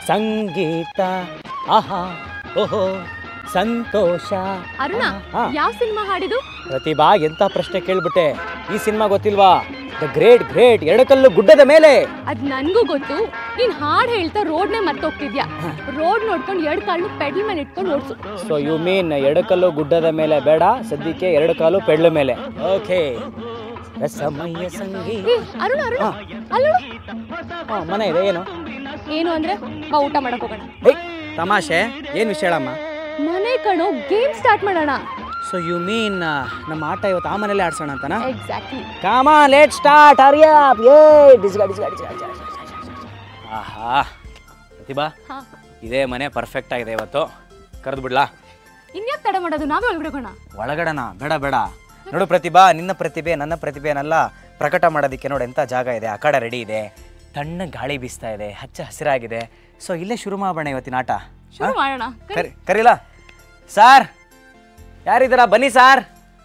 ಸಂಗೀತ ಆಹಾ ಓಹೋ ಸಂತೋಷ ಅರುಣ ಹಾ. ಯಾವ ಸಿನಿಮಾ ಹಾಡಿದು ಪ್ರತಿಭಾ ಎಂತ ಪ್ರಶ್ನೆ ಕೇಳ್ಬಿಟ್ಟೆ ಈ ಸಿನಿಮಾ ಗೊತ್ತಿಲ್ವಾ ದ ಗ್ರೇಟ್ ಗ್ರೇಟ್ ಎಡಕಲ್ಲು ಗುಡ್ಡದ ಮೇಲೆ ಅದ್ ನನ್ಗೂ ಗೊತ್ತು ನೀನ್ ಹಾಡ್ ಹೇಳ್ತಾ ರೋಡ್ನೇ ಮರ್ತೋಗ್ತಿದ್ಯಾ ರೋಡ್ ನೋಡ್ಕೊಂಡು ಎರಡ್ ಕಾಲ್ನು ಪೆಡಲ್ ಮೇಲೆ ಇಟ್ಕೊಂಡು ಓಡ್ಸು ಸೊ ಯು ಮೀನ್ ಎಡಕಲ್ಲು ಗುಡ್ಡದ ಮೇಲೆ ಬೇಡ ಸದ್ಯಕ್ಕೆ ಎರಡು ಕಾಲು ಪೆಡ್ಲ ಮೇಲೆ ಓಕೆ ರಸಮಯ ಸಂಗೀತ ಏ, ಅರುಣ ಅರುಣ ಅಲ್ಲೋಡು ಹಾ, ಮನೆ ಇದೆ ಏನು ಏನು ಅಂದ್ರೆ ಬಾ ಊಟ ಮಾಡಕ್ ಹೋಗೋಣ ಹೇ ತಮಾಷೆ ಏನು ವಿಷಯ ಹೇಳಮ್ಮ ಮನೆ ಕಣೋ ಗೇಮ್ ಸ್ಟಾರ್ಟ್ ಮಾಡೋಣ ಸೊ ಯು ಮೀನ್ ನಮ್ಮ ಆಟ ಇವತ್ತು ಆ ಮನೇಲಿ ಆಡ್ಸೋಣ ಅಂತನಾ ಎಕ್ಸಾಕ್ಟ್ಲಿ ಕಾಮ ಲೇಟ್ ಸ್ಟಾರ್ಟ್ ಹರಿಯಾ ಏ ಡಿಸ್ಗಾ ಡಿಸ್ಗಾ ಡಿಸ್ಗಾ ಡಿಸ್ಗಾ, ಡಿಸ್ಗಾ, ಡಿಸ್ಗಾ, ಡಿಸ್ಗಾ. ಆಹಾ ಪ್ರತಿಭಾ ಹಾ ಇದೇ ಮನೆ ಪರ್ಫೆಕ್ಟ್ ಆಗಿದೆ ಇವತ್ತು ಕರೆದು ಬಿಡ್ಲಾ ಇನ್ಯಾಕ್ ತಡ ಮಾಡೋದು ನಾವೇ ಒಳಗಡೆ ಹೋಗೋಣ ಒಳಗಡನ ಬೇಡ ಬೇಡ ನೋಡು ಪ್ರತಿಭಾ ನಿನ್ನ ಪ್ರತಿಭೆ ನನ್ನ ಪ್ರತಿಭೆನೆಲ್ಲ ಪ್ರಕಟ ಮಾಡೋದಕ್ಕೆ ನೋಡಿ ಎಂಥ ಜಾಗ ಇದೆ ಆ ಕಡೆ ರೆಡಿ ಇದೆ ತಣ್ಣ ಗಾಳಿ ಬೀಸ್ತಾ ಇದೆ ಹಚ್ಚ ಹಸಿರಾಗಿದೆ ಸೊ ಇಲ್ಲೇ ಶುರು ಮಾಡೋಣ ಇವತ್ತಿನ ಆಟ ಶುರು ಮಾಡೋಣ ಕರಿ ಕರೀಲಾ ಸಾರ್ ಯಾರಿದ್ದೀರಾ ಬನ್ನಿ ಸಾರ್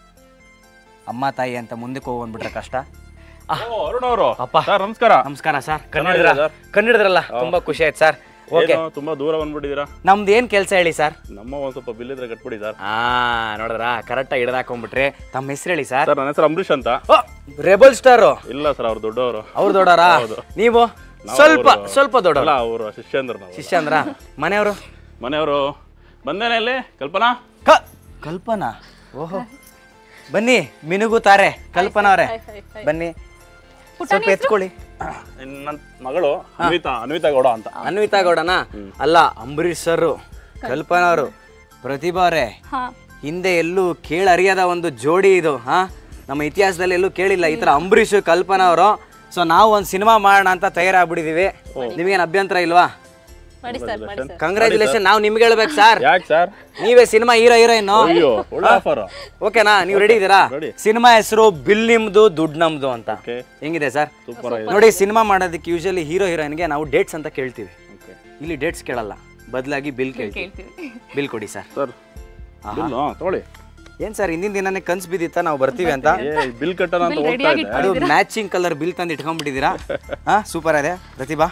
ಅಮ್ಮ ತಾಯಿ ಅಂತ ಮುಂದಕ್ಕೆ ಹೋಗ್ಬಂದ್ಬಿಟ್ರೆ ಕಷ್ಟ ಆ, ಓ, ಅರುಣ್ ಅವರು ಅಪ್ಪ. ಸರ್ ನಮಸ್ಕಾರ ನಮಸ್ಕಾರ ಸರ್ ಚೆನ್ನಾಗಿದ್ದೀರಾ ಕನ್ನಡಿದ್ರ ಕನ್ನಡಿದ್ರಲ್ಲ ತುಂಬಾ ಖುಷಿ ಆಯ್ತು ಸರ್ ಓಕೆ ಏನು ತುಂಬಾ ದೂರ ಬಂದ್ಬಿಟ್ಟಿದ್ದೀರಾ ನಮ್ದು ಏನ್ ಕೆಲಸ ಹೇಳಿ ಸರ್ ನಮ್ಮ ಒಂದ್ ಸ್ವಲ್ಪ ಬಿಲ್ ಇದ್ರೆ ಕಟ್ಬಿಡಿ ಸರ್ ಆ ನೋಡಿದ್ರಾ ಕರೆಕ್ಟಾಗಿ ಹಿಡ್ದಾಕೊಂಡ್ಬಿಟ್ರೆ ತಮ್ಮ ಹೆಸರು ಹೇಳಿ ಸರ್ ಸರ್ ನನ್ನ ಹೆಸರು ಅಂಬರೀಶ್ ಅಂತ ರೆಬಲ್ ಸ್ಟಾರು ಇಲ್ಲ ಸರ್ ಅವ್ರು ದೊಡ್ಡವರು ಅವ್ರು ದೊಡ್ಡವರಾ ಹೌದು. ನೀವು ನಾವು ಸ್ವಲ್ಪ ಅವ್ರು- ಸ್ವಲ್ಪ ಅಲ್ಲ ದೊಡ್ಡವರ ಅವರು ಶಿಷ್ಯಂದ್ರ ನಾವು ಶಿಷ್ಯ ಅಂದ್ರ ಮನೆಯವರು ಮನೆಯವರು ಬಂದೇನೆ ಇಲ್ಲಿ ಕಲ್ಪನಾ ಕ ಕಲ್ಪನಾ ಓಹೋ ಬನ್ನಿ ಮಿನುಗುತ್ತಾರೆ ಕಲ್ಪನಾ ಅವರೇ ಬನ್ನಿ ಸ್ವಲ್ಪ ಎತ್ಕೊಳ್ಳಿ ನನ್ನ ಮಗಳು ಅನ್ವಿತಾ ಅನ್ವಿತಾ ಗೌಡ ಅಂತ ಅನ್ವಿತಾ ಗೌಡನ ಅಲ್ಲ ಅಂಬರೀಶ್ ಸರ್ ಕಲ್ಪನಾ ಅವರು ಪ್ರತಿಭಾ ಅವರೇ ಹಾ ಹಿಂದೆ ಎಲ್ಲೂ ಕೇಳರಿಯದ ಒಂದು ಜೋಡಿ ಇದು ಹಾ ನಮ್ಮ ಇತಿಹಾಸದಲ್ಲಿ ಎಲ್ಲೂ ಕೇಳಿಲ್ಲ ಈ ತರ ಅಂಬರೀಷ್ ಕಲ್ಪನಾ ಅವರು ಸೊ ನಾವು ಒಂದು ಸಿನಿಮಾ ಮಾಡೋಣ ಅಂತ ತಯಾರಾಗ್ಬಿಟ್ಟಿದೀವಿ ನಿಮಗೇನು ಅಭ್ಯಂತರ ಇಲ್ವಾ ಕಂಗ್ರ್ಯಾಚುಲೇಷನ್ ನಾವು ನಿಮ್ಗೆ ಹೇಳ್ಬೇಕು ಸರ್ ಯಾಕೆ ಸರ್ ನೀವೇ ಸಿನಿಮಾ ಹೀರೋ ಹೀರೋಯಿನ್ ಅಯ್ಯೋ ಒಳ್ಳೆ ಆಫರ್ ಓಕೆನಾ ನೀವು ರೆಡಿ ಇದ್ದೀರಾ Ready. ಸಿನಿಮಾ ಹೆಸರು ಬಿಲ್ ನಿಮ್ದು ದುಡ್ಡು ನಮ್ದು ಅಂತ ಓಕೆ ಹೆಂಗಿದೆ ಸರ್ ಸೂಪರ್ ಆಗಿದೆ ನೋಡಿ ಸಿನಿಮಾ ಮಾಡೋದಕ್ಕೆ ಯೂಶಲಿ ಹೀರೋ ಹೀರೋಯಿನ್ಗೆ ನಾವು ಡೇಟ್ಸ್ ಅಂತ ಕೇಳ್ತೀವಿ ಓಕೆ ಇಲ್ಲಿ ಡೇಟ್ಸ್ ಕೇಳಲ್ಲ ಬದಲಾಗಿ ಬಿಲ್ ಕೇಳ್ತೀವಿ ಕೇಳ್ತೀವಿ ಬಿಲ್ ಕೊಡಿ ಸರ್ ಸರ್ ಬಿಲ್ ತಗೊಳ್ಳಿ ಏನ್ ಸರ್ ಹಿಂದಿನ ದಿನನೇ ಕನ್ಸ್ ಬಿದ್ದಿತ್ತ ನಾವು ಬರ್ತೀವಿ ಅಂತ ಏ ಬಿಲ್ ಕಟ್ಟೋಣ ಅಂತ ಹೋಗ್ತಾ ಇದ್ದೆ ಅದು ಮ್ಯಾಚಿಂಗ್ ಕಲರ್ ಬಿಲ್ ತಂದು ಇಟ್ಕೊಂಡ್ಬಿಟ್ಟಿದ್ದೀರಾ ಹಾ ಸೂಪರ್ ಇದೆ ಪ್ರತಿಭಾ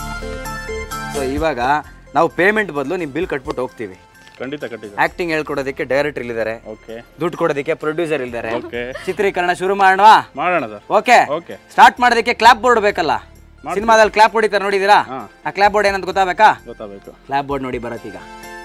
ಸೊ ಇವಾಗ ನಾವು ಪೇಮೆಂಟ್ ಬದಲು ನೀವು ಬಿಲ್ ಕಟ್ಬಿಟ್ಟು ಹೋಗ್ತೀವಿ ಖಂಡಿತ ಖಂಡಿತ ಆಕ್ಟಿಂಗ್ ಹೇಳ್ಕೊಡೋದಕ್ಕೆ ಡೈರೆಕ್ಟರ್ ಇಲ್ಲಿದ್ದಾರೆ ಓಕೆ ದುಡ್ಡು ಕೊಡೋದಕ್ಕೆ ಪ್ರೊಡ್ಯೂಸರ್ ಇಲ್ಲಿದ್ದಾರೆ ಓಕೆ ಚಿತ್ರೀಕರಣ ಶುರು ಮಾಡೋಣ ಮಾಡೋಣ ಸರ್ ಓಕೆ ಓಕೆ ಸ್ಟಾರ್ಟ್ ಮಾಡೋದಕ್ಕೆ ಕ್ಲಾಪ್ ಬೋರ್ಡ್ ಬೇಕಲ್ಲ ಸಿನಿಮಾದಲ್ಲಿ ಕ್ಲಾಪ್ ಹೊಡಿತಾರೆ ನೋಡಿದ್ದೀರಾ ಹಾ. ಆ ಕ್ಲಾಪ್ ಬೋರ್ಡ್ ಏನಂತ ಗೊತ್ತಾಗಬೇಕಾ ಗೊತ್ತಾಗಬೇಕು ಕ್ಲಾಪ್ ಬೋರ್ಡ್ ನೋಡಿ ಬರತ್ತೀಗ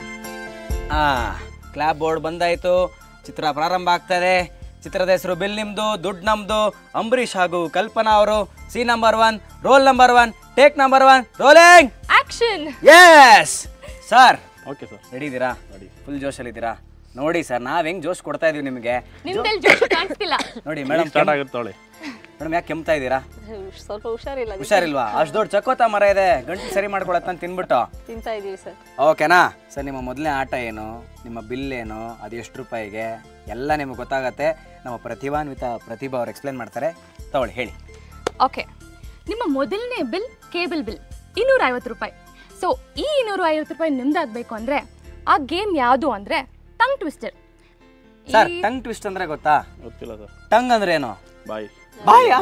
ಆ ಕ್ಲಾಪ್ ಬೋರ್ಡ್ ಬಂದಾಯ್ತು ಚಿತ್ರ ಪ್ರಾರಂಭ ಆಗ್ತದೆ ಚಿತ್ರದ ಹೆಸರು ಬಿಲ್ ನಿಮ್ದು ದುಡ್ಡು ನಮ್ದು ಅಂಬರೀಷ್ ಹಾಗೂ ಕಲ್ಪನಾ ಅವರು scene number one roll number one take number one rolling action yes sir okay sir ready ಇದ್ದೀರಾ ಫುಲ್ ಜೋಶಲ್ಲಿದ್ದೀರಾ ನೋಡಿ ಸರ್ ನಾವ್ ಹೆಂಗ್ ಜೋಶ್ ಕೊಡ್ತಾ ಇದೀವಿ ನಿಮಗೆ ನಿಮ್ದಲ್ಲಿ ಜೋಶ್ ಕಾಣಿಸ್ತಿಲ್ಲ ನೋಡಿ ಮೇಡಮ್ ಸ್ಟಾರ್ಟ್ ಆಗುತ್ತೆ ತೊಗೊಳ್ಳಿ ಮೇಡಮ್ ಯಾಕೆ ಕೆಮ್ತಾ ಇದ್ದೀರಾ ಸ್ವಲ್ಪ ಹುಷಾರಿಲ್ಲ ಹುಷಾರಿಲ್ವಾ ಅಷ್ಟು ದೊಡ್ಡ ಚಕೋತ ಮರ ಇದೆ ಗಂಟು ಸರಿ ಮಾಡ್ಕೊಳತ್ತ ತಿನ್ಬಿಟ್ಟು ತಿಂತಾ ಇದೀವಿ ಸರ್ ಓಕೆನಾ ಸರ್ ನಿಮ್ಮ ಮೊದಲನೇ ಆಟ ಏನು ನಿಮ್ಮ ಬಿಲ್ ಏನು ಅದು ಎಷ್ಟು ರೂಪಾಯಿಗೆ ಎಲ್ಲ ನಿಮಗೆ ಗೊತ್ತಾಗತ್ತೆ ನಮ್ಮ ಪ್ರತಿಭಾನ್ವಿತ ಪ್ರತಿಭಾ ಅವ್ರು ಎಕ್ಸ್ಪ್ಲೇನ್ ಮಾಡ್ತಾರೆ ತಗೊಳ್ಳಿ ಹೇಳಿ ಓಕೆ ನಿಮ್ಮ ಮೊದಲನೇ ಬಿಲ್ ಕೇಬಲ್ ಬಿಲ್ ಇನ್ನೂರ ಐವತ್ತು ರೂಪಾಯಿ ಸೊ ಈ ಇನ್ನೂರ ಐವತ್ತು ರೂಪಾಯಿ ನಿಮ್ದಾಗಬೇಕು ಅಂದರೆ ಆ ಗೇಮ್ ಯಾವುದು ಅಂದರೆ tongue twister sir tongue twist ಅಂದ್ರೆ ಗೊತ್ತಾ ಗೊತ್ತಿಲ್ಲ ಸರ್ ಟಂಗ್ ಅಂದ್ರೆ ಏನು ಬಾಯ್ ಬಾಯ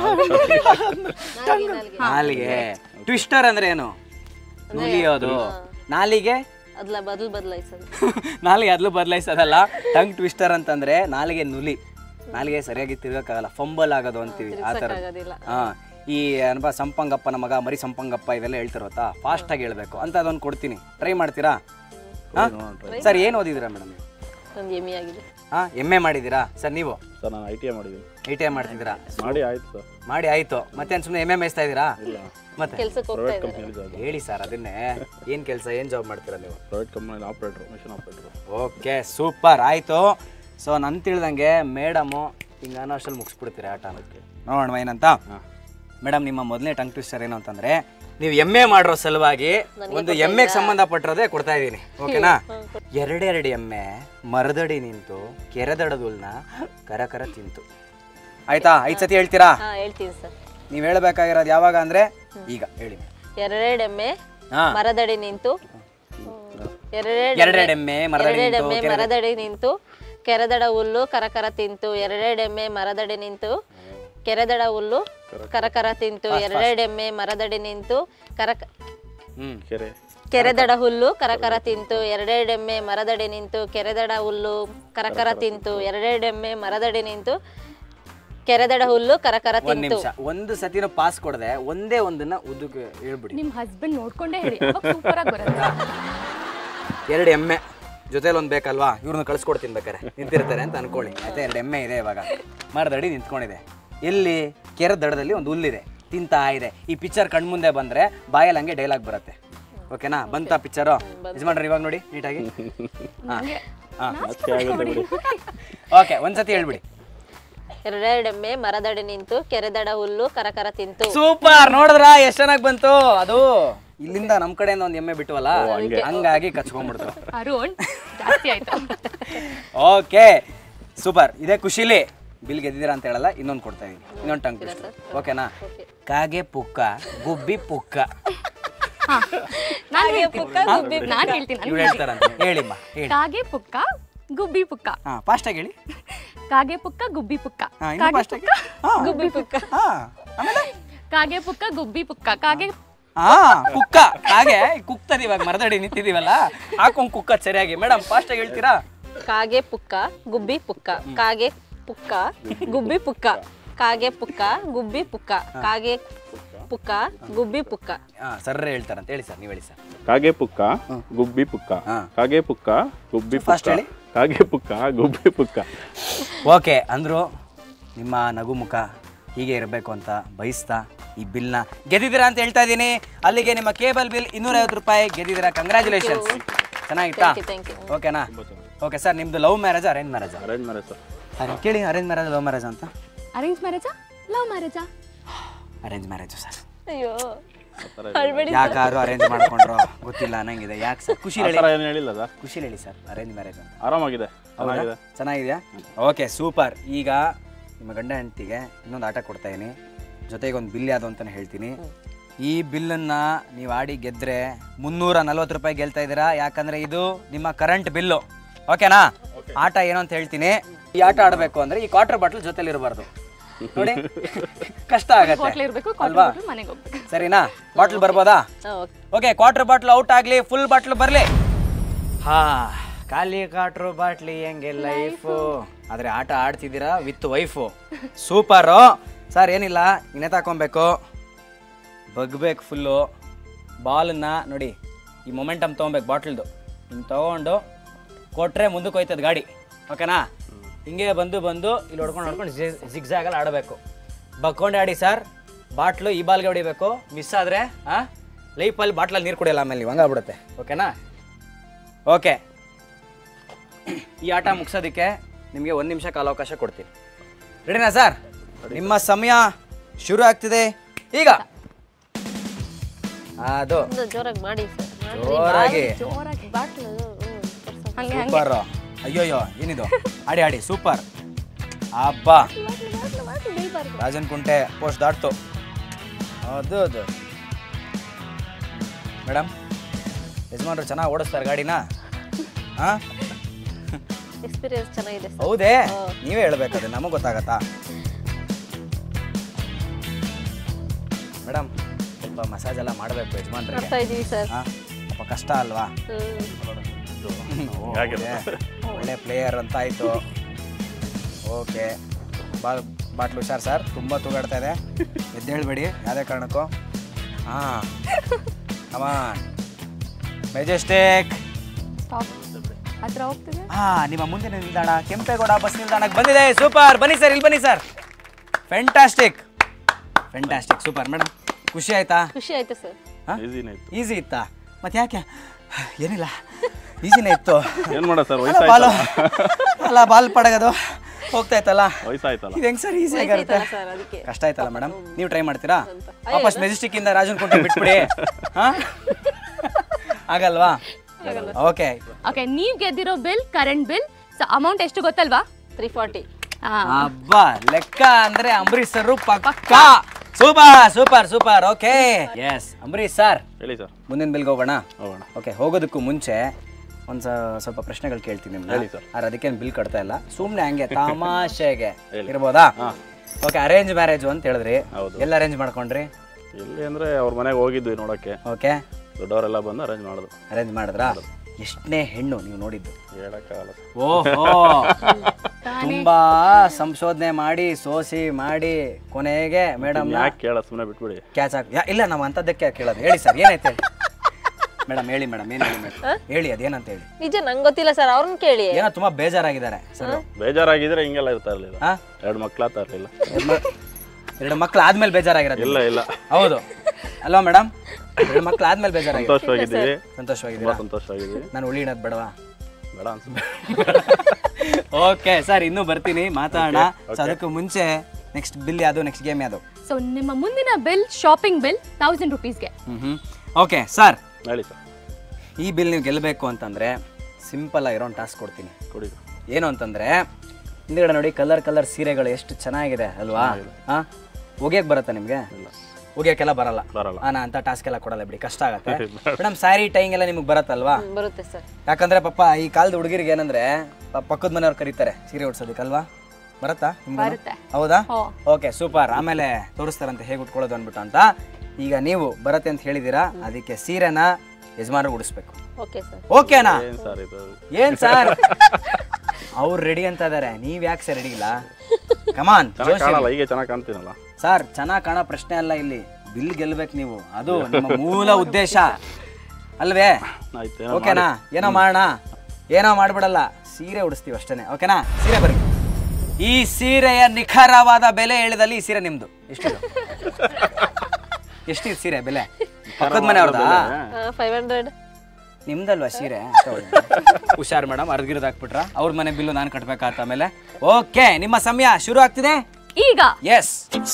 ನಾಲಿಗೆ ಟ್ವಿಸ್ಟರ್ ಅಂದ್ರೆ ಏನು ನುಲಿಯೋದು ನಾಲಿಗೆ ಅದ್ಲ ಬದಲು ಬದಲಾಯಿಸೋದು ನಾಲಿಗೆ ಅದ್ಲು ಬದಲಾಯಿಸೋದಲ್ಲ ಟಂಗ್ ಟ್ವಿಸ್ಟರ್ ಅಂತಂದ್ರೆ ನಾಲಿಗೆ ನುಲಿ ನಾಲಿಗೆ ಸರಿಯಾಗಿ ತಿರ್ಗಕ್ಕಾಗಲ್ಲ ಫಂಬಲ್ ಆಗೋದು ಅಂತೀವಿ ಆ ಥರ ಆಗೋದಿಲ್ಲ ಹಾ ಈ ಅನ್ಬ ಸಂಪಂಗಪ್ಪನ ಮಗ ಮರಿ ಸಂಪಂಗಪ್ಪ ಇದೆಲ್ಲ ಹೇಳ್ತಾರೆ ಗೊತ್ತಾ ಫಾಸ್ಟ್ ಆಗಿ ಹೇಳ್ಬೇಕು ಅಂತ ಅದೊಂದು ಕೊಡ್ತೀನಿ ಟ್ರೈ ಮಾಡ್ತೀರಾ ಹಾ? ಸರ್ ಏನು ಓದಿದ್ದೀರಾ ಮೇಡಮ್ ಒಂದು ಎಮ್ಮೆ ಆಗಿದೆ ಹಾ ಎಮ್ ಎ ಮಾಡಿದ್ದೀರಾ ಸರ್ ನೀವು ಸರ್ ನಾನು ಐ ಟಿ ಐ ಮಾಡಿದ್ದೀನಿ ಐ ಟಿ ಐ ಮಾಡ್ತಿದ್ದೀರಾ ಮಾಡಿ ಆಯ್ತು ಸರ್ ಮಾಡಿ ಆಯ್ತು ಮತ್ತೇನು ಸುಮ್ಮನೆ ಎಮ್ ಎ ಮೇಯಿಸ್ತಾ ಇದ್ದೀರಾ ಇಲ್ಲ ಮತ್ತೆ ಕೆಲ್ಸಕ್ಕೆ ಹೋಗ್ತಾ ಪ್ರೈವೇಟ್ ಇದ್ದಾರೆ ಕಂಪ್ನಿಯಲ್ಲಿ ಜಾಬ್ ಹೇಳಿ ಸರ್ ಅದನ್ನೇ ಏನು ಕೆಲಸ ಏನು ಜಾಬ್ ಮಾಡ್ತೀರಾ ನೀವು ಪ್ರೈವೇಟ್ ಕಂಪ್ನಿಯಲ್ಲಿ operator machine operator okay super ಆಯಿತು ಸೊ ನನ್ ತಿಳಿದಂಗೆ ಮೇಡಮು ಹಿಂಗೆ ಅನ್ನೋ ಅಷ್ಟಲ್ಲಿ ಮುಗಿಸ್ಬಿಡ್ತೀರಿ ಆಟ ನೋಡೋಣ ಏನಂತ ಮೇಡಮ್ ನಿಮ್ಮ ಮೊದಲನೇ ಟಂಗ್ ಟ್ವಿಸ್ಟರ್ ಏನು ಅಂತಂದ್ರೆ ನೀವು ಎಮ್ ಎ ಮಾಡಿರೋ ಸಲುವಾಗಿ ಒಂದು ಎಮ್ಮೆಗೆ ಸಂಬಂಧಪಟ್ಟಿರೋದೇ ಕೊಡ್ತಾ ಇದ್ದೀನಿ ಓಕೆನಾ ಎರಡೆರಡು ಎಮ್ಮೆ ಮರದಡಿ ನಿಂತು ಕೆರೆದಡದುಲ್ನ ಕರ ಕರ ತಿಂತು ಆಯ್ತಾ ಐದು ಸತಿ ಹೇಳ್ತೀರಾ ಹಾ ಹೇಳ್ತೀನಿ ಸರ್ ನೀವು ಹೇಳ್ಬೇಕಾಗಿರೋದು ಯಾವಾಗ ಅಂದ್ರೆ ಈಗ ಹೇಳಿ ಎರಡೆರಡು ಎಮ್ಮೆ ಹಾ ಮರದಡಿ ನಿಂತು ಎರಡೆರಡು ಎರಡೆರಡು ಎಮ್ಮೆ ಮರದಡಿ ಎರಡೆರಡು ನಿಂತು ಎಮ್ಮೆ ಮರದಡಿ ನಿಂತು ಕೆರೆದಡ ಹುಲ್ಲು ಕರಕರ ತಿಂತು ಎರಡೆರಡು ಎಮ್ಮೆ ಮರದಡಿ ನಿಂತು ಕೆರೆದಡ ಹುಲ್ಲು ಕರಕರ ತಿಂತು ಎರಡೆರಡು ಎಮ್ಮೆ ಮರದಡಿ ನಿಂತು ಕರಕ ಹ್ಮ್ ಕೆರೆ ಕೆರೆದಡ ಹುಲ್ಲು ಕರಕರ ತಿಂತು ಎರಡೆರಡೆಮ್ಮೆ ಮರದಡಿ ನಿಂತು ಕೆರೆದಡ ಹುಲ್ಲು ಕರಕರ ತಿಂತು ಎರಡೆರಡೆಮ್ಮೆ ಮರದಡಿ ನಿಂತು ಕೆರೆದಡ ಹುಲ್ಲು ಕರಕರ ಒಂದ್ ತಿಂತು ನಿಮಿಷ ಒಂದು ಸತಿನೂ ಪಾಸ್ ಕೊಡದೆ ಒಂದೇ ಒಂದನ್ನ ಉದ್ದಕ್ಕೆ ಹೇಳ್ಬಿಡಿ ನಿಮ್ಮ ಹಸ್ಬೆಂಡ್ ನೋಡ್ಕೊಂಡೇ ಹೇಳಿ ಸೂಪರ್ ಆಗಿ ಬರುತ್ತೆ ಎರಡು ಎಮ್ಮೆ ಜೊತೆಲಿ ಒಂದು ಬೇಕಲ್ವಾ ಇವ್ರನ್ನ ಕಳ್ಸ್ಕೊಡ್ತೀನಿ ಬೇಕಾರೆ ನಿಂತಿರ್ತಾರೆ ಅಂತ ಅನ್ಕೊಳ್ಳಿ ಆಯ್ತಾ ಎರಡು ಎಮ್ಮೆ ಇದೆ ಇವಾಗ ಮರದಡಿ ನಿಂತ್ಕೊಂಡಿದೆ ಎಲ್ಲಿ ಕೆರೆ ದಡದಲ್ಲಿ ಒಂದು ಹುಲ್ಲಿದೆ ತಿಂತಾ ಇದೆ ಈ ಪಿಕ್ಚರ್ ಕಣ್ಮುಂದೆ ಬಂದ್ರೆ ಬಾಯಲ್ಲಿ ಹಂಗೆ ಡೈಲಾಗ್ ಬರುತ್ತೆ ಓಕೆನಾ ಬಂತ ಪಿಕ್ಚರು ಯಜಮಾನ್ರಿ ಇವಾಗ ನೋಡಿ ನೀಟಾಗಿ ನಂಗೆ ಅಷ್ಟೇ ಆಗುತ್ತೆ ಬಿಡಿ ಓಕೆ ಒಂದ್ಸತಿ ಹೇಳ್ಬಿಡಿ ಎರಡೆರಡೆಮ್ಮೆ ಮರದಡಿ ನಿಂತು ಕೆರೆದಡ ಹುಲ್ಲು ಕರಕರ ತಿಂತು ಸೂಪರ್ ನೋಡಿದ್ರ ಎಷ್ಟ್ ಚೆನ್ನಾಗಿ ಬಂತು ಅದು ಇಲ್ಲಿಂದ ನಮ್ ಕಡೆಯಿಂದ ಒಂದ್ ಎಮ್ಮೆ ಬಿಟ್ಟವಲ್ಲ ಹಂಗಾಗಿ ಕಚ್ಕೊಂಡ್ಬಿಡ್ತು ಅರುಣ್ ಜಾಸ್ತಿ ಆಯ್ತು ಓಕೆ ಸೂಪರ್ ಇದೇ ಖುಷಿಲಿ ಬಿಲ್ ಗೆದ್ದಿದ್ದೀರಾ ಅಂತ ಹೇಳಲ್ಲ ಇನ್ನೊಂದು ಕೊಡ್ತಾ ಇದೀನಿ ಇನ್ನೊಂದು ಟಂಗ್ ಟ್ವಿಸ್ಟ್ ಓಕೆನಾ ಕಾಗೆ ಪುಕ್ಕ ಗುಬ್ಬಿ ಪುಕ್ಕ ನಾನು ಹೇಳ್ತೀನಿ ನಾನು ಹೇಳ್ತೀನಿ ಇವ್ರು ಹೇಳ್ತಾರಂತ ಹೇಳಿಮ್ಮ ಹೇಳಿ ಕಾಗೆ ಪುಕ್ಕ ಗುಬ್ಬಿ ಪುಕ್ಕ ಹಾ ಫಾಸ್ಟಾಗಿ ಹೇಳಿ ಕಾಗೆ ಪುಕ್ಕ ಗುಬ್ಬಿ ಪುಕ್ಕ ಹಾ ಇನ್ನು ಕಾಗೆ ಫಾಸ್ಟಾಗಿ ಪುಕ್ಕ ಹಾ ಗುಬ್ಬಿ ಪುಕ್ಕ ಹಾ ಆಮೇಲೆ ಕಾಗೆ ಪುಕ್ಕ ಗುಬ್ಬಿ ಪುಕ್ಕ ಕಾಗೆ ಹಾ ಕುಕ್ಕ ಕಾಗೆ ಕುಕ್ತದ ಇವಾಗ ಮರದಡಿ ನಿಂತಿದೀವಲ್ಲ ಹಾಕೊಂಡ್ ಕುಕ್ಕ ಸರಿಯಾಗಿ ಮೇಡಮ್ ಫಾಸ್ಟಾಗಿ ಹೇಳ್ತೀರಾ ಕಾಗೆ ಪುಕ್ಕ ಗುಬ್ಬಿ ಪುಕ್ಕ ಕಾಗೆ ಪುಕ್ಕ ಗುಬ್ಬಿ ಪುಕ್ಕ ಕಾಗೆ ಪುಕ್ಕ ಗುಬ್ಬಿ ಪುಕ್ಕ ಕಾಗೆ ಪುಕ್ಕ ಗುಬ್ಬಿ ಪುಕ್ಕ ಹಾ ಸರ್ರೇ ಹೇಳ್ತಾರಂತ ಹೇಳಿ ಸರ್ ನೀವು ಹೇಳಿ ಸರ್ ಕಾಗೆ ಪುಕ್ಕ ಗುಬ್ಬಿ ಪುಕ್ಕ ಹಾ. ಕಾಗೆ ಪುಕ್ಕ ಗುಬ್ಬಿ Fast ಪುಕ್ಕ ಹೇಳಿ. ಕಾಗೆ ಪುಕ್ಕ ಗುಬ್ಬಿ ಪುಕ್ಕ ಓಕೆ ಅಂದ್ರು ನಿಮ್ಮ ನಗುಮುಖ ಹೀಗೆ ಇರಬೇಕು ಅಂತ ಬಯಸ್ತಾ ಈ ಬಿಲ್ನ ಗೆದ್ದಿದ್ದೀರಾ ಅಂತ ಹೇಳ್ತಾ ಇದ್ದೀನಿ ಅಲ್ಲಿಗೆ ನಿಮ್ಮ ಕೇಬಲ್ ಬಿಲ್ ಇನ್ನೂರೈವತ್ತು ರೂಪಾಯಿ ಗೆದ್ದಿದ್ದೀರಾ ಕಂಗ್ರ್ಯಾಚುಲೇಷನ್ಸ್ ಚೆನ್ನಾಗಿತ್ತಾ ಥ್ಯಾಂಕ್ ಯು ಓಕೆನಾ ಓಕೆ ಸರ್ ನಿಮ್ದು love marriage arrange marriage arrange marriage sir ಕೇಳಿ ಅರೇಂಜ್ ಮ್ಯಾರೇಜ್ ಲವ್ ಮ್ಯಾರೇಜ್ ಅಂತ ಅರೇಂಜ್ ಮ್ಯಾರೇಜಾ ಲವ್ ಮ್ಯಾರೇಜಾ ಅರೇಂಜ್ ಮ್ಯಾರೇಜ್ ಸರ್ ಅಯ್ಯೋ ಯಾಕಾರು ಅರೇಂಜ್ ಮಾಡ್ಕೊಂಡ್ರು ಗೊತ್ತಿಲ್ಲ ಅನ್ನಂಗಿದೆ ಯಾಕೆ ಸರ್ ಖುಷಿ ಆ ಹೇಳಿ ಥರ ಏನು ಹೇಳಿಲ್ಲ ಸರ್ ಖುಷಿ ಹೇಳಿ ಸರ್ ಅರೇಂಜ್ ಮ್ಯಾರೇಜ್ ಅಂತ ಆರಾಮಾಗಿದೆ ಚೆನ್ನಾಗಿದೆ ಚೆನ್ನಾಗಿದೆಯಾ ಓಕೆ ಸೂಪರ್ ಈಗ ನಿಮ್ಮ ಗಂಡ ಹೆಂಡತಿಗೆ ಇನ್ನೊಂದು ಆಟ ಕೊಡ್ತಾ ಇದೀನಿ ಜೊತೆಗೆ ಒಂದು ಬಿಲ್ ಯಾವುದು ಅಂತಲೇ ಹೇಳ್ತೀನಿ ಈ ಬಿಲ್ಲನ್ನು ನೀವು ಆಡಿ ಗೆದ್ರೆ ಮುನ್ನೂರ ನಲ್ವತ್ತು ರೂಪಾಯಿ ಗೆಲ್ತಾ ಇದ್ದೀರಾ ಯಾಕಂದ್ರೆ ಇದು ನಿಮ್ಮ ಕರೆಂಟ್ ಬಿಲ್ಲು ಓಕೆನಾ ಆಟ ಏನು ಅಂತ ಹೇಳ್ತೀನಿ ಈ ಆಟ ಆಡಬೇಕು ಅಂದ್ರೆ ಈ ಕ್ವಾರ್ಟರ್ ಬಾಟ್ಲ್ ಜೊತೆಲಿ ಇರಬಾರ್ದು ನೋಡಿ ಕಷ್ಟ ಬಾಟ್ಲ್ ಆಗತ್ತೆ ಇರಬೇಕು ಅಲ್ವಾ ಮನೆಗೆ ಹೋಗ್ಬೇಕು ಸರಿನಾ ಬಾಟ್ಲ್ ಬರ್ಬೋದಾ ಓಕೆ ಕ್ವಾರ್ಟರ್ ಬಾಟ್ಲ್ ಔಟ್ ಆಗ್ಲಿ ಫುಲ್ ಬಾಟ್ಲ್ ಬರ್ಲಿ ಹಾ ಖಾಲಿ ಕ್ವಾರ್ಟರ್ ಬಾಟ್ಲಿ ಹೆಂಗೆ ಲೈಫು ಆದ್ರೆ ಆಟ ಆಡ್ತಿದ್ದೀರಾ ವಿತ್ ವೈಫು ಸೂಪರು ಸರ್ ಏನಿಲ್ಲ ಇನ್ನೇ ತಗೊಬೇಕು ಬಗ್ಬೇಕು ಫುಲ್ಲು ಬಾಲನ್ನ ನೋಡಿ ಈ ಮೊಮೆಂಟಮ್ ತೊಗೊಬೇಕು ಬಾಟ್ಲ್ದು ಹಿಂಗೆ ತೊಗೊಂಡು ಕೊಟ್ಟರೆ ಮುಂದಕ್ಕೆ ಹೋಯ್ತದ ಗಾಡಿ ಓಕೆನಾ ಹಿಂಗೆ ಬಂದು ಬಂದು ಇಲ್ಲಿ ಹೊಡ್ಕೊಂಡು ಹೊಡ್ಕೊಂಡು ಜಿಗ್ಜಾಗಲ್ಲಿ ಆಡಬೇಕು ಬಕ್ಕೊಂಡು ಆಡಿ ಸರ್ ಬಾಟ್ಲು ಈ ಬಾಲ್ಗೆ ಹೊಡಿಬೇಕು ಮಿಸ್ ಆದರೆ ಹಾಂ ಲೈಫಲ್ಲಿ ಬಾಟ್ಲಲ್ಲಿ ನೀರು ಕುಡಿಯಲ್ಲ ಆಮೇಲೆ ನೀವು ಹಂಗಾಗ್ಬಿಡುತ್ತೆ ಓಕೆನಾ ಓಕೆ ಈ ಆಟ ಮುಗಿಸೋದಕ್ಕೆ ನಿಮಗೆ ಒಂದು ನಿಮಿಷ ಕಾಲಾವಕಾಶ ಕೊಡ್ತೀನಿ ರೆಡಿನಾ ಸರ್ ನಿಮ್ಮ ಸಮಯ ಶುರು ಆಗ್ತಿದೆ ಈಗ ಅದು ಒಂದು ಜೋರಾಗಿ ಮಾಡಿ ಸರ್ ಜೋರಾಗಿ ಜೋರಾಗಿ ಬಾಟ್ಲು ಹಂಗೆ ಹಂಗೆ ಸೂಪರ್ ಅಯ್ಯೋಯ್ಯೋ ಏನಿದು ಆಡಿ ಆಡಿ ಸೂಪರ್ ಅಬ್ಬ ರಾಜನ್ ಕುಂಟೆ ಪೋಸ್ಟ್ ದಾಟ್ತು ಅದು ಅದು ಮೇಡಮ್ ಯಜಮಾನ್ರು ಚೆನ್ನಾಗಿ ಓಡಿಸ್ತಾರೆ ಗಾಡಿನ ಹಾ ಎಕ್ಸ್ಪೀರಿಯನ್ಸ್ ಚೆನ್ನಾಗಿದೆ ಸರ್ ಹೌದೇ ನೀವೇ ಹೇಳ್ಬೇಕದು ನಮಗೆ ಗೊತ್ತಾಗತ್ತಾ ಮೇಡಮ್ ಸ್ವಲ್ಪ ಮಸಾಜ್ ಎಲ್ಲ ಮಾಡಬೇಕು ಯಜಮಾನ್ರಿಗೆ ಮಾಡ್ತಾ ಇದೀವಿ ಸರ್ ಹಾ ಸ್ವಲ್ಪ ಕಷ್ಟ ಅಲ್ವಾ ಹ್ಮ್ ಹೇಗಿದೆ? ಓಕೆ. ಒಳ್ಳೆ ಪ್ಲೇಯರ್ ಅಂತ ಆಯ್ತು ಓಕೆ ಬಾಲ್ ಬಾಟ್ಲು ಹುಷಾರ್ ಸರ್ ತುಂಬ ತೂಗಾಡ್ತಾ ಇದೆ ಎದ್ದೇಳ್ಬೇಡಿ ಯಾವುದೇ ಕಾರಣಕ್ಕೂ ಹಾಂ ಕಮಾನ್ ಮೆಜೆಸ್ಟಿಕ್ ಸ್ಟಾಪ್ ಹತ್ರ ಹೋಗ್ತಿದೆ ಹಾ ನಿಮ್ಮ ಮುಂದಿನ ನಿಲ್ದಾಣ ಕೆಂಪೇಗೌಡ ಬಸ್ ನಿಲ್ದಾಣಕ್ಕೆ ಬಂದಿದೆ ಸೂಪರ್ ಬನ್ನಿ ಸರ್ ಇಲ್ಲಿ ಬನ್ನಿ sir fantastic fantastic super madam ಖುಷಿ ಆಯ್ತಾ ಖುಷಿ ಆಯ್ತು ಸರ್ ಈಸಿನೇ ಇತ್ತು ಈಸಿ ಇತ್ತಾ ಮತ್ತೆ ಯಾಕೆ ಏನಿಲ್ಲ ಈಸಿನೇ ಇತ್ತು ಏನು ಮಾಡ ಸರ್ ಅಲ್ಲ ಬಾಲು ವಯಸ್ಸಾಯ್ತಲ್ಲ ಅಲ್ಲ ಬಾಲ್ ಪಡಗೋದು ಹೋಗ್ತಾ ಇತ್ತಲ್ಲ ವಯಸ್ಸಾಯ್ತಲ್ಲ ಇದು ಹೆಂಗ್ ಸರ್ ಈಸಿ ಆಗಿರುತ್ತೆ ಸರ್ ಅದಕ್ಕೆ ಕಷ್ಟ ಆಯ್ತಲ್ಲ ಮೇಡಮ್ ನೀವು ಟ್ರೈ ಮಾಡ್ತೀರಾ ವಾಪಸ್ ಮೆಜೆಸ್ಟಿಕ್ ಇಂದ ರಾಜನ್ ಕುಂಟೆ ಬಿಟ್ಬಿಡಿ ಹಾ ಆಗಲ್ವಾ ಓಕೆ ಓಕೆ ನೀವು ಗೆದ್ದಿರೋ bill current bill so amount ಎಷ್ಟು ಗೊತ್ತಲ್ವಾ ತ್ರೀ ಫಾರ್ಟಿ ಅಬ್ಬಾ ಲೆಕ್ಕ ಅಂದ್ರೆ ಅಂಬರೀಶ್ ಸರ್ ಪಕ್ಕ super super super okay yes Ambareesh sir ಹೇಳಿ ಸರ್ ಮುಂದಿನ ಬಿಲ್ಗೆ ಹೋಗೋಣ ಹೋಗೋಣ ಓಕೆ ಹೋಗೋದಕ್ಕೂ ಮುಂಚೆ ಒಂದು ಸ್ವಲ್ಪ ಪ್ರಶ್ನೆಗಳು ಕೇಳ್ತೀನಿ ನಿಮ್ಗೆ ಹೇಳಿ sir. ಆದ್ರೆ ಅದಕ್ಕೇನು ಬಿಲ್ ಕಟ್ತಾ ಇಲ್ಲ ಸುಮ್ಮನೆ ಹಂಗೆ ತಮಾಷೆಗೆ ಇರ್ಬೋದಾ ಓಕೆ ಅರೇಂಜ್ ಮ್ಯಾರೇಜ್ ಅಂತ ಹೇಳಿದ್ರಿ ಹೌದು. ಎಲ್ಲ ಅರೇಂಜ್ ಮಾಡ್ಕೊಂಡ್ರಿ ಎಲ್ಲಿ ಅಂದರೆ ಅವ್ರ ಮನೆಗೆ ಹೋಗಿದ್ವಿ ನೋಡೋಕ್ಕೆ ಓಕೆ ದೊಡ್ಡವರೆಲ್ಲ ಬಂದು ಅರೇಂಜ್ ಮಾಡೋದು ಅರೇಂಜ್ ಮಾಡಿದ್ರಾ ಎಷ್ಟನೇ ಹೆಣ್ಣು ನೀವು ನೋಡಿದ್ದು ಹೇಳಕ್ಕಾಗಲ್ಲ ಓಹೋ ತುಂಬಾ ಸಂಶೋಧನೆ ಮಾಡಿ ಸೋಸಿ ಮಾಡಿ ಕೊನೆಗೆ ಮೇಡಮ್ ಯಾಕೆ ಕೇಳ ಸುಮ್ಮನೆ ಬಿಟ್ಬಿಡಿ ಕ್ಯಾಚ್ ಹಾಕಿ ಯಾ- ಇಲ್ಲ ನಾವು ಅಂಥದ್ದಕ್ಕೆ ಕೇಳೋದು ಹೇಳಿ ಸರ್ ಏನೈತೆ ಮೇಡಮ್ ಹೇಳಿ ಮೇಡಮ್ ಏನು ಹೇಳಿ ಮೇಡಮ್ ಹೇಳಿ ಅದೇನಂತ ಹೇಳಿ ನಿಜ ನಂಗೆ ಗೊತ್ತಿಲ್ಲ ಸರ್ ಅವ್ರನ್ನ ಕೇಳಿ ಏನೋ ತುಂಬಾ ಬೇಜಾರಾಗಿದ್ದಾರೆ ಸರ್ ಬೇಜಾರಾಗಿದ್ರೆ ಹಿಂಗೆಲ್ಲ ಇರ್ತಾ ಇರಲಿಲ್ಲ ಹಾ ಎರಡು ಮಕ್ಳಾಗ್ತಾ ಇರಲಿಲ್ಲ ಎರಡು ಮಕ್ಳು ಆದ್ಮೇಲೆ ಬೇಜಾರಾಗಿರೋದು ಇಲ್ಲ ಇಲ್ಲ ಹೌದು ಅಲ್ವಾ ಮೇಡಮ್ ಎರಡು ಮಕ್ಳು ಆದ್ಮೇಲೆ ಬೇಜಾರಾಗಿದೆ ಸಂತೋಷವಾಗಿದ್ದೀವಿ ಸಂತೋಷವಾಗಿದ್ದೀರಾ ತುಂಬ ಸಂತೋಷವಾಗಿದ್ದೀವಿ ನಾನು ಉಳಿ ಇಡೋದು ಬೇಡವಾ ಬೇಡ ಅನ್ಸುತ್ತೆ ಓಕೆ ಸರ್ ಇನ್ನೂ ಬರ್ತೀನಿ ಮಾತಾಡೋಣ ಸೊ ಅದಕ್ಕೂ ಮುಂಚೆ ನೆಕ್ಸ್ಟ್ ಬಿಲ್ ಯಾವುದು ನೆಕ್ಸ್ಟ್ ಗೇಮ್ ಯಾವುದು ಸೊ ನಿಮ್ಮ ಮುಂದಿನ ಬಿಲ್ ಶಾಪಿಂಗ್ ಬಿಲ್ ತೌಸಂಡ್ ರುಪೀಸ್ಗೆ ಹ್ಮ್ ಹ್ಮ್ ಓಕೆ ಸರ್ ಹೇಳಿ ಸರ್ ಈ ಬಿಲ್ ನೀವು ಗೆಲ್ಲಬೇಕು ಅಂತಂದ್ರೆ ಸಿಂಪಲ್ ಆಗಿರೋ ಒಂದು ಟಾಸ್ಕ್ ಕೊಡ್ತೀನಿ ಕೊಡಿ ಏನು ಅಂತಂದ್ರೆ ಹಿಂದ್ಗಡೆ ನೋಡಿ ಕಲರ್ ಕಲರ್ ಸೀರೆಗಳು ಎಷ್ಟು ಚೆನ್ನಾಗಿದೆ ಅಲ್ವಾ ಹಾ ಒಗ್ಯಕ್ಕೆ ಬರುತ್ತಾ ನಿಮಗೆ ಒಗ್ಯಕ್ಕೆಲ್ಲ ಬರಲ್ಲ ಬರಲ್ಲ. ಆ, ನಾ ಅಂತ ಟಾಸ್ಕ್ ಎಲ್ಲ ಕೊಡಲ್ಲ ಬಿಡಿ ಕಷ್ಟ ಆಗತ್ತೆ ಮೇಡಮ್ ಸ್ಯಾರಿ ಟೈಂಗ್ ಎಲ್ಲ ನಿಮಗೆ ಬರತ್ತಲ್ವಾ ಬರುತ್ತೆ ಸರ್ ಯಾಕಂದ್ರೆ ಪಾಪ ಈ ಕಾಲದ ಹುಡುಗಿರಿಗೆ ಏನಂದ್ರೆ ಪ- ಪಕ್ಕದ ಮನೆಯವ್ರು ಕರೀತಾರೆ ಸೀರೆ ಉಡ್ಸೋದಕ್ಕಲ್ವಾ ಬರತ್ತಾ ನಿಮ್ಗೆ ಬರುತ್ತೆ. ಹೌದಾ ಹೋ. ಓಕೆ ಸೂಪರ್ ಆಮೇಲೆ ತೋರಿಸ್ತಾರಂತೆ ಹೇಗೆ ಉಟ್ಕೊಳ್ಳೋದು ಅಂದ್ಬಿಟ್ಟು ಅಂತ ಈಗ ನೀವು ಬರತ್ತೆ ಅಂತ ಹೇಳಿದೀರಾ ಅದಕ್ಕೆ ಸೀರೆನ ಯಜಮಾನರು ಉಡಿಸ್ಬೇಕು ಓಕೆ ಸರ್ ಓಕೆನಾ ಏನು ಸರ್ ಇದು ಏನ್ ಸರ್ ಅವ್ರು ರೆಡಿ ಅಂತ ಇದಾರೆ ನೀವ್ ಯಾಕೆ ಸರ್ ರೆಡಿ ಇಲ್ಲ ಕಮಾನ್ ಚೆನ್ನಾಗಿ ಕಾಣಲ್ಲ ಹೀಗೆ ಚೆನ್ನಾಗಿ ಕಾಣ್ತೀನಲ್ಲ ಸರ್ ಚೆನ್ನಾಗ್ ಕಾಣೋ ಪ್ರಶ್ನೆ ಅಲ್ಲ ಇಲ್ಲಿ ಬಿಲ್ ಗೆಲ್ಬೇಕು ನೀವು ಅದು ನಿಮ್ಮ ಮೂಲ ಉದ್ದೇಶ ಅಲ್ವೇ ಆಯ್ತು ಏನೋ ಓಕೆನಾ ಏನೋ ಮಾಡೋಣ ಏನೋ ಮಾಡ್ಬಿಡಲ್ಲ ಸೀರೆ ಉಡಿಸ್ತೀವಿ ಅಷ್ಟೇನೆ ಓಕೆನಾ ಸೀರೆ ಬರ್ರಿ ಈ ಸೀರೆಯ ನಿಖರವಾದ ಬೆಲೆ ಹೇಳಿದಲ್ಲಿ ಈ ಸೀರೆ ನಿಮ್ದು ಎಷ್ಟು ಎಷ್ಟಿದೆ ಸೀರೆ ಬೆಲೆ ಪಕ್ಕದ ಮನೆಯವ್ರದಾ ಫೈವ್ ಹಂಡ್ರೆಡ್ ನಿಮ್ದಲ್ವಾ ಸೀರೆ ಹುಷಾರ್ ಮೇಡಮ್ ಅರ್ಗಿರೋದು ಹಾಕ್ಬಿಟ್ರ ಅವ್ರ ಮನೆ ಬಿಲ್ಲು ನಾನು ಕಟ್ಬೇಕಾತ ಆಮೇಲೆ ಓಕೆ ನಿಮ್ಮ ಸಮಯ ಶುರು ಆಗ್ತಿದೆ ಈಗ ಎಸ್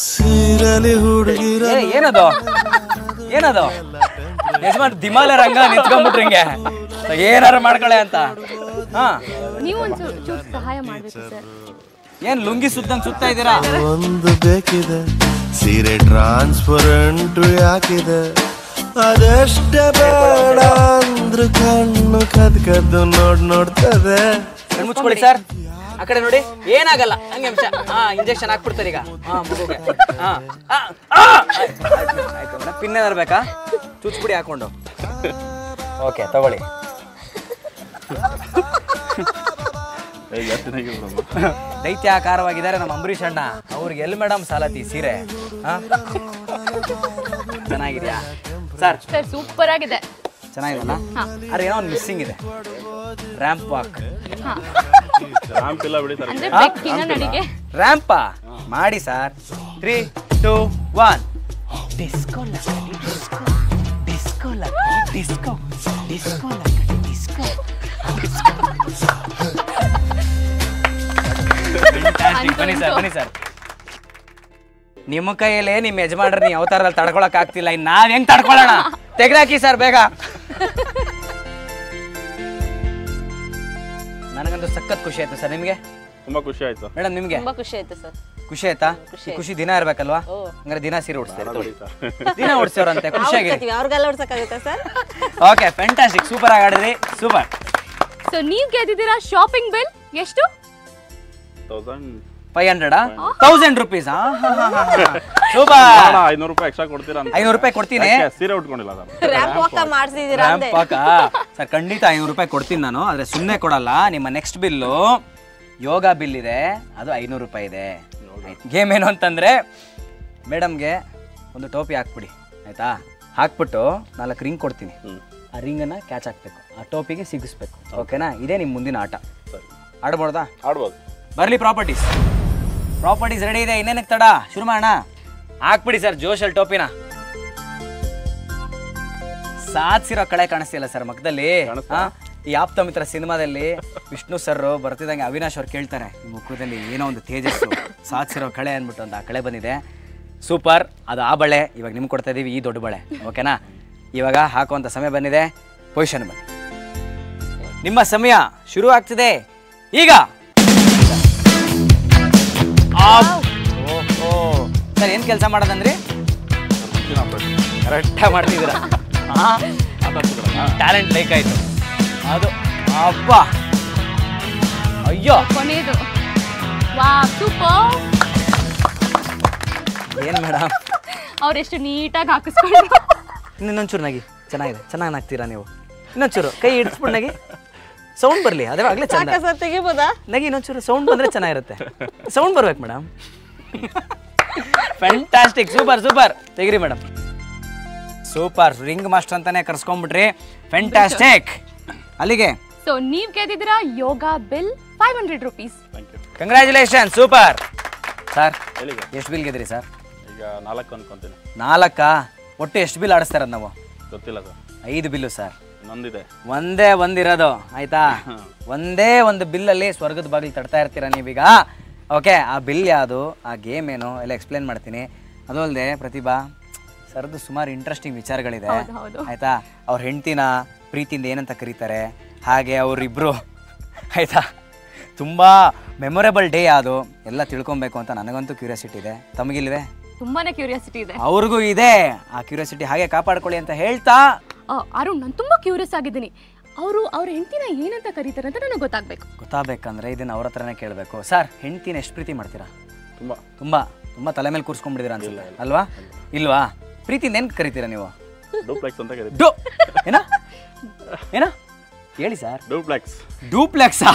ಏನದು ಏನದು ಯಜಮಾನ್ ದಿಮಾಲ ರಂಗ ನಿಂತ್ಕೊಂಡ್ಬಿಟ್ರಿ ಹಿಂಗೆ ಏನಾರು ಮಾಡ್ಕೊಳ್ಳೆ ಅಂತ ಹಾ ನೀವು ಒಂದು ಚೂರು ಸಹಾಯ ಮಾಡಬೇಕು ಸರ್ ಏನ್ ಲುಂಗಿ ಸುತ್ತಂಗ್ ಸುತ್ತಾ ಇದ್ದೀರಾ ಒಂದು ಬೇಕಿದೆ ಸೀರೆ ಟ್ರಾನ್ಸ್ಪರೆಂಟ್ ಯಾಕಿದೆ ಅದಷ್ಟೇ ಬೇಡ ಅಂದ್ರು ಕಣ್ಣು ಕದ್ ಕದ್ದು ನೋಡ್ ನೋಡ್ತದೆ ಕಣ್ ಮುಚ್ಕೊಳ್ಳಿ ಸರ್ ಆ ಕಡೆ ನೋಡಿ ಏನಾಗಲ್ಲ ಹಂಗೆ ಅಂಶ ಹಾ ಇಂಜೆಕ್ಷನ್ ಹಾಕ್ಬಿಡ್ತಾರೆ ಈಗ ಹಾ ಮಗುಗೆ ಹಾ ಆ, ಆ! ಆಯ್ತು ಆಯ್ತು ಮೇಡಮ್ ಪಿನ್ ಏನಾರು ಬೇಕಾ ಚುಚ್ಬಿಡಿ ಹಾಕೊಂಡು ಓಕೆ ತಗೊಳ್ಳಿ ಏಯ್, ಜಾಸ್ತಿ ನೆಗೆದ್ರಮ್ಮ. ದೈತ್ಯಾಕಾರವಾಗಿದ್ದಾರೆ ನಮ್ಮ ಅಂಬರೀಷ್ ಅಣ್ಣ ಅವ್ರಿಗೆ ಎಲ್ಲಿ ಮೇಡಮ್ ಸಾಲತಿ ಸೀರೆ ಹಾ ಚೆನ್ನಾಗಿದ್ಯಾ ಸರ್ ಸರ್ ಸೂಪರ್ ಆಗಿದೆ ಚೆನ್ನಾಗಿದಲ್ಲ ಹಾ. ಅರೆ ಏನೋ ಒಂದು ಮಿಸ್ಸಿಂಗ್ ಇದೆ ರ್ಯಾಂಪ್ ವಾಕ್ ಹಾ ರಾಮ್ ಪಿಲ್ಲ ಬಿಡಿತಾರೆ ಅಂದ್ರೆ ಬೆಕ್ಕಿನ ನಡಿಗೆ ರ್ಯಾಂಪಾ ಮಾಡಿ sir three two one disco ಲಕಡಿ ಡಿಸ್ಕೋ ಡಿಸ್ಕೋ ಲಕಡಿ ಡಿಸ್ಕೋ ಡಿಸ್ಕೋ ಲಕಡಿ ಡಿಸ್ಕೋ ಬನ್ನಿ ಸರ್ ಬನ್ನಿ ಸರ್ ನಿಮ್ಮ ಕೈಯಲ್ಲೇ ನಿಮ್ಮ ಯಜಮಾನ್ರ ನೀವು ಅವತಾರದಲ್ಲಿ ತಡ್ಕೊಳಕ್ ಆಗ್ತಿಲ್ಲ ಇನ್ನು ನಾವ್ ಹೆಂಗ್ ತಡ್ಕೊಳ್ಳೋಣ ತೆಗ್ದಾಕಿ ಸರ್ ಬೇಗ ನನಗಂತೂ ಸಖತ್ ಖುಷಿ ಆಯ್ತು ಸರ್ ನಿಮಗೆ ತುಂಬಾ ಖುಷಿ ಆಯ್ತು ಮೇಡಮ್ ನಿಮಗೆ ತುಂಬಾ ಖುಷಿ ಆಯ್ತು ಸರ್ ಖುಷಿ ಆಯ್ತಾ ಈ ಖುಷಿ ದಿನ ಇರ್ಬೇಕಲ್ವಾ ಓ. ಹಂಗಾರೆ ದಿನ ಸೀರೆ ಉಡ್ಸ್ತಾರೆ ಬಿಡಿ ಸರ್ ದಿನ ಉಡ್ಸೋರಂತೆ ಖುಷಿಯಾಗಿರಿ ಉಡ್ಸತ್ತೀವಿ ಅವ್ರಿಗೆಲ್ಲ ಉಡ್ಸಕ್ಕಾಗುತ್ತಾ ಸರ್ ಓಕೆ ಫ್ಯಾಂಟಾಸ್ಟಿಕ್ ಸೂಪರ್ ಆಗಿ ಆಡಿದ್ರಿ ಸೂಪರ್ ಸೊ ನೀವು ಗೆದ್ದಿದ್ದೀರಾ ಶಾಪಿಂಗ್ ಬಿಲ್ ಎಷ್ಟು ತೌಸಂಡ್ ಫೈವ್ ಹಂಡ್ರೆಡಾ ತೌಸಂಡ್ ರುಪೀಸ್ ಸೂಪರ್ ಐನೂರು ರೂಪಾಯಿ ಎಕ್ಸ್ಟ್ರಾ ಕೊಡ್ತೀರಾ ಅಂತ ಐನೂರು ರೂಪಾಯಿ ಕೊಡ್ತೀನಿ ಯಾಕೆ? ಸೀರೆ ಉಟ್ಕೊಂಡಿಲ್ಲ ಸರ್ ರ್ಯಾಂಪ್ ವಾಕ ಮಾಡ್ಸಿದೀರಾ ಅಂದೆ ರ್ಯಾಂಪ್ ಪಾಕ ಸರ್ ಖಂಡಿತ ಐನೂರು ರೂಪಾಯಿ ಕೊಡ್ತೀನಿ ನಾನು ಆದರೆ ಸುಮ್ಮನೆ ಕೊಡಲ್ಲ ನಿಮ್ಮ ನೆಕ್ಸ್ಟ್ ಬಿಲ್ಲು ಯೋಗ ಬಿಲ್ ಇದೆ ಅದು ಐನೂರು ರೂಪಾಯಿ ಇದೆ ಗೇಮ್ ಏನು ಅಂತಂದರೆ ಮೇಡಮ್ಗೆ ಒಂದು ಟೋಪಿ ಹಾಕ್ಬಿಡಿ ಆಯಿತಾ ಹಾಕ್ಬಿಟ್ಟು ನಾಲ್ಕು ರಿಂಗ್ ಕೊಡ್ತೀನಿ ಹ್ಮ್. ಆ ರಿಂಗನ್ನು ಕ್ಯಾಚ್ ಹಾಕ್ಬೇಕು ಆ ಟೋಪಿಗೆ ಸಿಗಿಸ್ಬೇಕು ಓಕೆನಾ ಇದೇ ನಿಮ್ಮ ಮುಂದಿನ ಆಟ ಸರಿ ಆಡ್ಬೋದಾ ಆಡ್ಬೋದು ಬರಲಿ ಪ್ರಾಪರ್ಟೀಸ್ ಪ್ರಾಪರ್ಟೀಸ್ ರೆಡಿ ಇದೆ ಇನ್ನೇನಕ್ಕೆ ತಡ ಶುರು ಮಾಡೋಣ ಹಾಕ್ಬಿಡಿ ಸರ್ ಜೋಶಲ್ ಟೋಪಿನ ಸಾಧಿಸಿರೋ ಕಳೆ ಕಾಣಿಸ್ತಿಲ್ಲ ಸರ್ ಮಕ್ಕದಲ್ಲಿ ಕಾಣಿಸ್ತಾ? ಈ ಆಪ್ತ ಮಿತ್ರ ಸಿನಿಮಾದಲ್ಲಿ ವಿಷ್ಣು ಸರ್ ಬರ್ತಿದ್ದಂಗೆ ಅವಿನಾಶ್ ಅವ್ರು ಕೇಳ್ತಾರೆ ಈ ಮುಖದಲ್ಲಿ ಏನೋ ಒಂದು ತೇಜಸ್ಸು ಸಾಧಿಸಿರೋ ಕಳೆ ಅಂದ್ಬಿಟ್ಟು ಒಂದು ಆ ಕಳೆ ಬಂದಿದೆ ಸೂಪರ್ ಅದು ಆ ಬಳೆ ಇವಾಗ ನಿಮ್ಗೆ ಕೊಡ್ತಾ ಇದೀವಿ ಈ ದೊಡ್ಡ ಬಳೆ ಓಕೆನಾ ಇವಾಗ ಹಾಕುವಂಥ ಸಮಯ ಬಂದಿದೆ ಪೊಸಿಷನ್ ಬನ್ನಿ ನಿಮ್ಮ ಸಮಯ ಶುರು ಆಗ್ತಿದೆ ಈಗ ಓಹೋ ಸರ್ ಏನು ಕೆಲಸ ಮಾಡೋದಂದ್ರಿ ಕರೆಕ್ಟಾಗಿ ಮಾಡ್ತಿದ್ದೀರಾ ಟ್ಯಾಲೆಂಟ್ ಬೇಕಾಯ್ತು ಅದು ಅಬ್ಬ ಅಯ್ಯೋ ಕೊನೆಯದು ವಾ ಸೂಪರ್ ಏನು ಮೇಡಮ್ ಅವರೆಷ್ಟು ನೀಟಾಗಿ ಹಾಕಿಸ್ಕೊಂಡ್ರು ಇನ್ನೊಂಚೂರು ನಗಿ ಚೆನ್ನಾಗಿದೆ ಚೆನ್ನಾಗಿ ನಾಗ್ತೀರಾ ನೀವು ಇನ್ನೊಂಚೂರು ಕೈ ಇಡ್ಸ್ಬಿಟ್ಟು ನಗಿ ಸೌಂಡ್ ಬರಲಿ ಅದೇ ಆಗಲೇ ಚಂದ ಸಾಕ ಸರ್ ತೆಗಿಬೋದಾ ನಗಿ ಇನ್ನೊಂಚೂರು ಸೌಂಡ್ ಬಂದರೆ ಚೆನ್ನಾಗಿರುತ್ತೆ ಸೌಂಡ್ ಬರ್ಬೇಕು ಮೇಡಮ್ ಫ್ಯಾಂಟಾಸ್ಟಿಕ್ ಸೂಪರ್ ಸೂಪರ್ ತೆಗಿರಿ ಮೇಡಮ್ ಸೂಪರ್ ರಿಂಗ್ ಮಾಸ್ಟರ್ ಅಂತಾನೆ ಕರ್ಸ್ಕೊಂಡ್ಬಿಟ್ರಿ ಫ್ಯಾಂಟಾಸ್ಟಿಕ್ ಅಲ್ಲಿಗೆ ಸೊ ನೀವ್ ಗೆದ್ದಿದ್ದೀರಾ yoga bill five hundred rupees thank you congratulation super sir ಹೇಳಿ ಎಷ್ಟು ಬಿಲ್ ಗೆದ್ರಿ ಸರ್ ಈಗ ನಾಲ್ಕು ಅನ್ಕೊಂತೀನಿ ನಾಲ್ಕಾ ಒಟ್ಟು ಎಷ್ಟು ಬಿಲ್ ಆಡಿಸ್ತಾರದು ನಾವು ಗೊತ್ತಿಲ್ಲ ಸರ್ ಐದು ಬಿಲ್ಲು ಸರ್ ಇನ್ನೊಂದಿದೆ ಒಂದೇ ಒಂದಿರೋದು ಆಯ್ತಾ ಒಂದೇ ಒಂದು ಬಿಲ್ಲಲ್ಲಿ ಸ್ವರ್ಗದ ಬಾಗಿಲು ತಡ್ತಾ ಇರ್ತೀರ ನೀವೀಗ ಓಕೆ ಆ ಬಿಲ್ ಯಾವುದು ಆ ಗೇಮ್ ಏನು ಎಲ್ಲ ಎಕ್ಸ್ಪ್ಲೇನ್ ಮಾಡ್ತೀನಿ ಅದು ಅಲ್ಲದೆ ಪ್ರತಿಭಾ ಸರ್ದು ಸುಮಾರು ಇಂಟ್ರೆಸ್ಟಿಂಗ್ ವಿಚಾರಗಳಿದೆ ಹೌದು. ಆಯ್ತಾ ಅವ್ರ ಹೆಂಡ್ತಿನ ಪ್ರೀತಿಯಿಂದ ಏನಂತ ಕರೀತಾರೆ ಹಾಗೆ ಅವರಿಬ್ರು ಆಯ್ತಾ ತುಂಬ ಮೆಮೊರೇಬಲ್ ಡೇ ಅದು ಎಲ್ಲ ತಿಳ್ಕೊಬೇಕು ಅಂತ ನನಗಂತೂ ಕ್ಯೂರಿಯಾಸಿಟಿ ಇದೆ ತಮಗಿಲ್ವೇ ತುಂಬಾನೇ ಕ್ಯೂರಿಯಾಸಿಟಿ ಇದೆ ಅವ್ರಿಗೂ ಇದೆ ಆ ಕ್ಯೂರಿಯಾಸಿಟಿ ಹಾಗೆ ಕಾಪಾಡ್ಕೊಳ್ಳಿ ಅಂತ ಹೇಳ್ತಾ ಆ, ಅರುಣ್ ನಾನು ತುಂಬಾ ಕ್ಯೂರಿಯಸ್ ಆಗಿದ್ದೀನಿ ಅವರು ಅವ್ರ ಹೆಂಡತಿನ ಏನಂತ ಕರೀತಾರೆ ಅಂತ ನನಗೆ ಗೊತ್ತಾಗ್ಬೇಕು ಗೊತ್ತಾಗಬೇಕಂದ್ರೆ ಇದನ್ನ ಅವ್ರ ಹತ್ರನೇ ಕೇಳಬೇಕು ಸರ್ ಹೆಂಡ್ತಿನ ಎಷ್ಟು ಪ್ರೀತಿ ಮಾಡ್ತೀರಾ ತುಂಬ ತುಂಬಾ ತುಂಬಾ ತಲೆ ಮೇಲೆ ಕೂರ್ಸ್ಕೊಂಡ್ಬಿಟ್ಟಿದ್ದೀರಾ ಅನ್ಸುತ್ತೆ ಅಲ್ವಾ ಇಲ್ವಾ ಪ್ರೀತಿಯಿಂದ ಏನು ಕರಿತೀರಾ ನೀವು ಡೂಪ್ಲೆಕ್ಸ್ ಅಂತ ಕರೀತೀವಿ ಡು ಏನ ಏನ ಹೇಳಿ ಸರ್ ಡೂಪ್ಲೆಕ್ಸ್ ಡೂಪ್ಲೆಕ್ಸಾ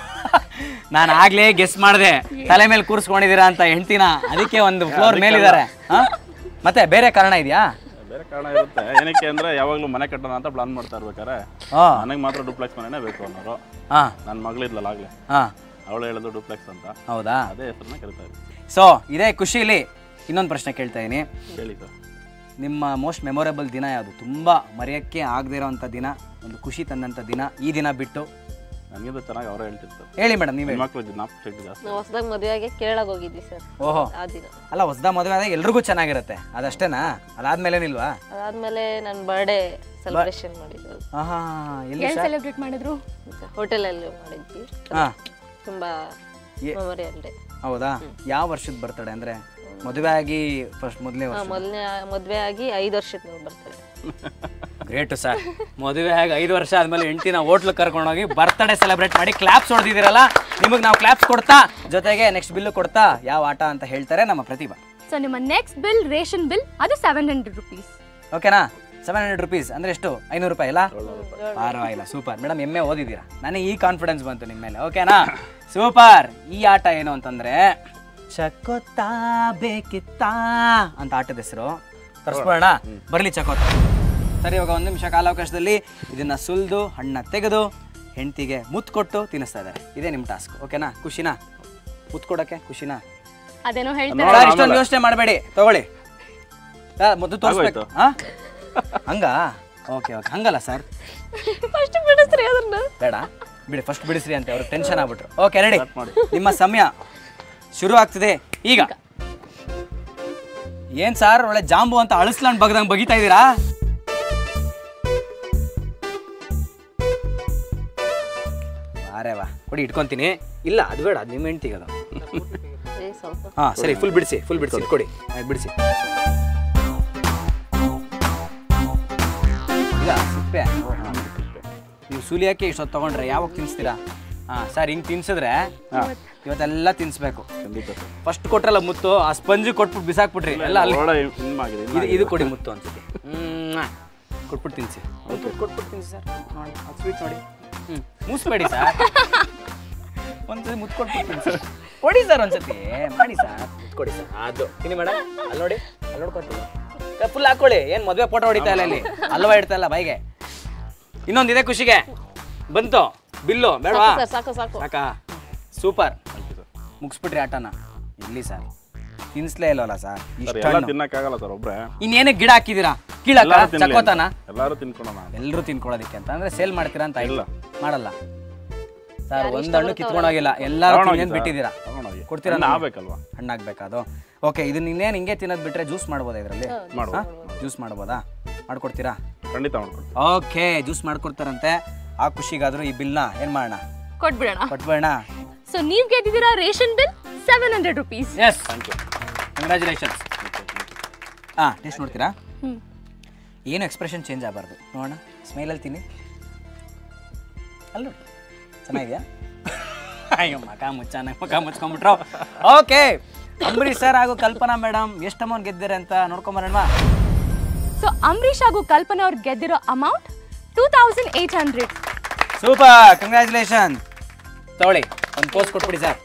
ನಾನು ಆಗ್ಲೇ ಗೆಸ್ ಮಾಡಿದೆ ತಲೆ ಮೇಲೆ ಕೂರ್ಸ್ಕೊಂಡಿದ್ದೀರಾ ಅಂತ ಹೆಂಡ್ತಿನ ಅದಕ್ಕೆ ಒಂದು ಫ್ಲೋರ್ ಮೇಲಿದ್ದಾರೆ ಹಾ ಮತ್ತೆ ಬೇರೆ ಕಾರಣ ಇದೆಯಾ ಬೇರೆ ಕಾರಣ ಇರುತ್ತೆ ಏನಕ್ಕೆ ಅಂದ್ರೆ ಯಾವಾಗಲೂ ಮನೆ ಕಟ್ಟೋಣ ಅಂತ ಪ್ಲಾನ್ ಮಾಡ್ತಾ ಇರ್ಬೇಕಾರೆ ಹಾ ನನಗೆ ಮಾತ್ರ ಡೂಪ್ಲೆಕ್ಸ್ ಮನೆನೇ ಬೇಕು ಅನ್ನೋರು ಹಾ ನನ್ನ ಮಗಳಿದ್ಲಲ್ಲ ಆಗಲೇ ಹಾ ಅವಳು ಹೇಳೋದು ಡೂಪ್ಲೆಕ್ಸ್ ಅಂತ ಹೌದಾ ಅದೇ ಹೆಸರನ್ನ ಕರಿತಾ ಇದ್ವಿ ಸೊ ಇದೇ ಖುಷಿಲಿ ಇನ್ನೊಂದು ಪ್ರಶ್ನೆ ಕೇಳ್ತಾ ಇದೀನಿ ಹೇಳಿ ಸರ್ ನಿಮ್ಮ ಮೋಸ್ಟ್ ಮೆಮೊರೇಬಲ್ ದಿನ ಯಾವುದು ತುಂಬ ಮರೆಯೋಕ್ಕೆ ಆಗದೇ ಇರೋವಂಥ ದಿನ ಒಂದು ಖುಷಿ ತಂದಂಥ ದಿನ ಈ ದಿನ ಬಿಟ್ಟು ನನಗಿಂತ ಚೆನ್ನಾಗಿ ಅವರೇ ಹೇಳ್ತಿರ್ತಾರೆ ಹೇಳಿ ಮೇಡಮ್ ನೀವೇ ಹೆಣ್ಮಕ್ಳು ಜ್ಞಾಪಕ ಜಾಸ್ತಿ ನಾವು ಹೊಸದಾಗಿ ಮದುವೆಗೆ ಕೇರಳಗೆ ಹೋಗಿದ್ವಿ ಸರ್ ಓಹೋ ಆ ದಿನ ಅಲ್ಲ ಹೊಸದ ಮದುವೆ ಆದಾಗ ಎಲ್ರಿಗೂ ಚೆನ್ನಾಗಿರುತ್ತೆ ಅದಷ್ಟೇನಾ ಅದಾದ್ಮೇಲೇನಿಲ್ವಾ ಅದಾದ್ಮೇಲೆ ನನ್ನ ಬರ್ಡೇ ಸೆಲೆಬ್ರೇಷನ್ ಮಾಡಿದ್ದು ಹಾಂ ಹಾಂ ಎಲ್ಲಿ ಎಲ್ಲಿ ಸೆಲೆಬ್ರೇಟ್ ಮಾಡಿದ್ರು ಹೋಟೆಲಲ್ಲಿ ಮಾಡಿದ್ವಿ ಹಾಂ ತುಂಬಾ ಏ- ಮೆಮೊರಿಯಲ್ ಡೇ ಹೌದಾ ಯಾವ ವರ್ಷದ ಬರ್ತಡೆ ಅಂದರೆ ಮದುವೆ ಆಗಿ ಫಸ್ಟ್ ಮೊದಲನೇ ವರ್ಷ ಮೊದಲನೇ ಮದುವೆ ಆಗಿ ಐದು ವರ್ಷದ ನಾವು ಬರ್ತೇವೆ ಗ್ರೇಟು ಸರ್ ಮದುವೆ ಆಗಿ ಐದು ವರ್ಷ ಆದಮೇಲೆ ಹೆಂಡ್ತಿನ ಹೋಟ್ಲು ಕರ್ಕೊಂಡೋಗಿ ಬರ್ತ್ಡೇ ಸೆಲೆಬ್ರೇಟ್ ಮಾಡಿ ಕ್ಲಾಪ್ಸ್ ಹೊಡೆದಿದ್ದೀರಲ್ಲ ನಿಮಗೆ ನಾವು ಕ್ಲಾಪ್ಸ್ ಕೊಡ್ತಾ ಜೊತೆಗೆ ನೆಕ್ಸ್ಟ್ ಬಿಲ್ಲು ಕೊಡ್ತಾ ಯಾವ ಆಟ ಅಂತ ಹೇಳ್ತಾರೆ ನಮ್ಮ ಪ್ರತಿಭಾ ಸೊ ನಿಮ್ಮ ನೆಕ್ಸ್ಟ್ ಬಿಲ್ ರೇಷನ್ ಬಿಲ್ ಅದು ಸೆವೆನ್ ಹಂಡ್ರೆಡ್ ರುಪೀಸ್ ಓಕೆನಾ ಸೆವೆನ್ ಹಂಡ್ರೆಡ್ ರುಪೀಸ್ ಅಂದರೆ ಎಷ್ಟು ಐನೂರು ರೂಪಾಯಿ ಇಲ್ಲ ಪರವಾಗಿಲ್ಲ ಸೂಪರ್ ಮೇಡಮ್ ಎಮ್ಮೆ ಓದಿದ್ದೀರಾ ನನಗೆ ಈ ಕಾನ್ಫಿಡೆನ್ಸ್ ಬಂತು ನಿಮ್ಮ ಮೇಲೆ ಓಕೆನಾ ಸೂಪರ್ ಈ ಆಟ ಏನು ಅಂತಂದ್ರೆ ಚಕೋತಾ ಬೇಕಿತ್ತಾ ಅಂತ ಆಟದ ಹೆಸರು ತರಿಸ್ಬೋಣ ಬರಲಿ ಚಕೋತ ಸರಿ ಇವಾಗ ಒಂದು ನಿಮಿಷ ಕಾಲಾವಕಾಶದಲ್ಲಿ ಇದನ್ನ ಸುಲಿದು ಹಣ್ಣ ತೆಗೆದು ಹೆಂಡ್ತಿಗೆ ಮುತ್ತು ಕೊಟ್ಟು ತಿನ್ನಿಸ್ತಾ ಇದ್ದಾರೆ ಇದೇ ನಿಮ್ಮ ಟಾಸ್ಕ್ ಓಕೆನಾ ಖುಷಿನಾ ಮುತ್ತು ಕೊಡೋಕ್ಕೆ ಖುಷಿನಾ ಅದೇನೋ ಹೇಳ್ತಾರೆ ನೋಡೋಣ ಸರ್, ಇಷ್ಟೊಂದು ಯೋಚನೆ ಮಾಡಬೇಡಿ ತಗೊಳ್ಳಿ ಸರ್, ಮೊದಲು ತೋರಿಸ್ಬೇಕು ಆಗೋಯ್ತು. ಹಾ ಹಂಗ ಓಕೆ ಓಕೆ ಹಂಗಲ್ಲ ಸರ್ ಫಸ್ಟ್ ಬಿಡಿಸ್ರಿ ಅದನ್ನ ಬೇಡ ಬಿಡಿ ಫಸ್ಟ್ ಬಿಡಿಸ್ರಿ ಅಂತ ಅವ್ರಿಗೆ ಟೆನ್ಷನ್ ಆಗ್ಬಿಟ್ರು ಓಕೆ ರೆಡಿ ಮಾಡಿ. ನಿಮ್ಮ ಸಮಯ ಶುರು ಆಗ್ತಿದೆ ಈಗ ಏನ್ ಸರ್ ಒಳ್ಳೆ ಜಾಂಬು ಅಂತ ಅಳಿಸ್ಲಾಂಡ್ ಬಗ್ದಂಗ್ ಬಗಿತಾ ಇದ್ದೀರಾ ಅರೆ ವಾ ಕೊಡಿ ಇಟ್ಕೊಂತೀನಿ ಇಲ್ಲ ಅದು ಬೇಡ ಅದು ನಿಮ್ಮ ಹೆಂಡ್ತಿಗೆ ಅದು ಏ, ಸ್ವಲ್ಪ ಹಾ ಸರಿ ಫುಲ್ ಬಿಡಿಸಿ ಫುಲ್ ಬಿಡಿಸಿ ಕೊಡಿ ಆಯ್ತು ಬಿಡಿಸಿ ಈಗ ಸಿಪ್ಪೆ ಓ, ಹಾ, ಸಿಪ್ಪೆ. ನೀವು ಸುಲಿಯಕ್ಕೆ ಇಷ್ಟೊತ್ತು ತಗೊಂಡ್ರೆ ಯಾವಾಗ ತಿನ್ಸ್ತೀರಾ ಹಾ ಸರ್ ಹಿಂಗೆ ತಿನ್ಸಿದ್ರೆ ಇವತ್ತೆಲ್ಲ ತಿನ್ಸ್ಬೇಕು ಖಂಡಿತ ಸರ್ ಫಸ್ಟ್ ಕೊಟ್ರಲ್ಲ ಮುತ್ತು ಆ ಸ್ಪಂಜ್ ಕೊಟ್ಬಿಟ್ಟು ಬಿಸಾಕ್ಬಿಟ್ರಿ ಎಲ್ಲ ಅಲ್ಲಿ ಒಳ್ಳೆ ಇನ್ಮಾಗಿದೆ ಇದು ಇದು ಕೊಡಿ ಮುತ್ತು ಅನ್ಸುತ್ತೆ ಹ್ಮ್ ಕೊಟ್ಬಿಟ್ಟು ತಿನ್ಸಿ ಕೊಟ್ಬಿಟ್ಟು ಕೊಟ್ಬಿಟ್ಟು ತಿನ್ಸಿ ಸರ್ ನೋಡಿ ಅದು ಸ್ವೀಟ್ ನೋಡಿ ಹ್ಞೂ ಮೂಸ್ಬೇಡಿ ಸರ್ ಒಂದ್ಸತಿ ಮುತ್ತು ಕೊಟ್ಬಿಟ್ಟು ತಿನ್ಸಿ ಕೊಡಿ ಸರ್ ಒಂದ್ಸತಿ ಮಾಡಿ ಸರ್ ಮುತ್ತು ಕೊಡಿ ಸರ್ ಅದು ತಿನ್ನಿ ಮೇಡಮ್ ಅಲ್ಲಿ ನೋಡಿ ಅಲ್ಲಿ ನೋಡ್ಕೊತೀನಿ ಫುಲ್ ಹಾಕೊಳ್ಳಿ ಏನು ಮದುವೆ ಫೋಟೋ ಹೊಡಿತಾ ಇಲ್ಲ ಇಲ್ಲಿ ಅಲ್ವಾ ಇಡ್ತಾ ಇಲ್ಲ ಬಾಯಿಗೆ ಇನ್ನೊಂದಿದೆ ಖುಷಿಗೆ ಬಂತು ಬಿಲ್ಲು ಬೇಡವಾ ಸರ್ ಸಾಕು ಸಾಕು ಸಾಕಾ ಸೂಪರ್ ಮುಗಿಸ್ಬಿಟ್ರಿ ಆಟನ ಇಲ್ಲಿ ಸರ್ ತಿನ್ಸ್ಲೇ ಇಲ್ವಲ್ಲ ಸರ್ ಸರ್ ಇಷ್ಟ ಎಲ್ಲ ತಿನ್ನಕ್ಕಾಗಲ್ಲ ಸರ್ ಒಬ್ರೆ ಇನ್ನೇನೇ ಗಿಡ ಹಾಕಿದ್ದೀರಾ ಕೀಳಕ ಎಲ್ಲರೂ ತಿನ್ಲಿ ಅಂತ. ಚಕೋತನ ಎಲ್ಲರೂ ತಿನ್ಕೊಳೋಣ ಎಲ್ಲರೂ ತಿನ್ಕೊಳ್ಳೋದಕ್ಕೆ ಅಂತ ಅಂದ್ರೆ ಸೇಲ್ ಮಾಡ್ತೀರಾ ಅಂತ ಆಯ್ತು ಇಲ್ಲ. ಮಾಡಲ್ಲ ಸರ್ ಒಂದ್ ಹಣ್ಣು ಕಿತ್ಕೊಂಡೋಗಿಲ್ಲ ಎಲ್ಲರೂ ತಗೊಂಡೋಗಿ ತಿನ್ನೇನ್ ಸರ್. ಬಿಟ್ಟಿದ್ದೀರಾ ತಗೊಂಡೋಗಿ. ಕೊಡ್ತೀರಾ ಹಣ್ಣು ನಮ್ಗೆ? ಆಗ್ಬೇಕಲ್ವಾ ಹಣ್ಣಾಗ್ಬೇಕಾ ಅದು ಓಕೆ ಇದನ್ನ ಇನ್ನೇನು ಹಿಂಗೆ ತಿನ್ನೋದು ಬಿಟ್ರೆ ಜ್ಯೂಸ್ ಮಾಡ್ಬೋದಾ ಇದರಲ್ಲಿ ಮಾಡುವ ಜ್ಯೂಸ್ ಮಾಡ್ಬೋದಾ ಮಾಡ್ಕೊಡ್ತೀರಾ ಖಂಡಿತ ಮಾಡ್ಕೊಡಿ ಓಕೆ ಜ್ಯೂಸ್ ಮಾಡ್ಕೊಡ್ತಾರಂತೆ ಆ ಖುಷಿಗಾದ್ರೂ ಈ ಬಿಲ್ನ ಏನ್ ಮಾಡೋಣ ಕೊಟ್ಬಿಡೋಣ ಕೊಟ್ಬೇಡ ಸೊ ನೀವ್ ಗೆದ್ದಿದ್ದೀರಾ ration bill seven hundred rupees yes thank you congratulations ಹಾಂ ಟೇಸ್ಟ್ ನೋಡ್ತೀರಾ ಹ್ಮ್ ಏನು ಎಕ್ಸ್ಪ್ರೆಷನ್ ಚೇಂಜ್ ಆಗಬಾರ್ದು ನೋಡೋಣ ಸ್ಮೈಲಲ್ಲಿ ತಿನ್ನಿ ಅಲ್ಲ ನೋಡಿ ಚೆನ್ನಾಗಿದೆಯಾ ಅಯ್ಯೋ ಮಕ ಮುಚ್ಚಾನ ಮಕ ಮುಚ್ಕೊಂಡ್ಬಿಟ್ರು ಓಕೆ ಅಂಬರೀಶ್ ಸರ್ ಹಾಗೂ ಕಲ್ಪನಾ ಮೇಡಮ್ ಎಷ್ಟು ಅಮೌಂಟ್ ಗೆದ್ದಿರ ಅಂತ ನೋಡ್ಕೊಂಬರೋಣ ಸೊ ಅಂಬರೀಷ್ ಹಾಗೂ ಕಲ್ಪನಾ ಅವ್ರು ಗೆದ್ದಿರೋ amount two thousand eight hundred super congratulation ತಗೊಳ್ಳಿ ಒಂದು ಪೋಸ್ಟ್ ಕೊಟ್ಬಿಡಿ ಸರ್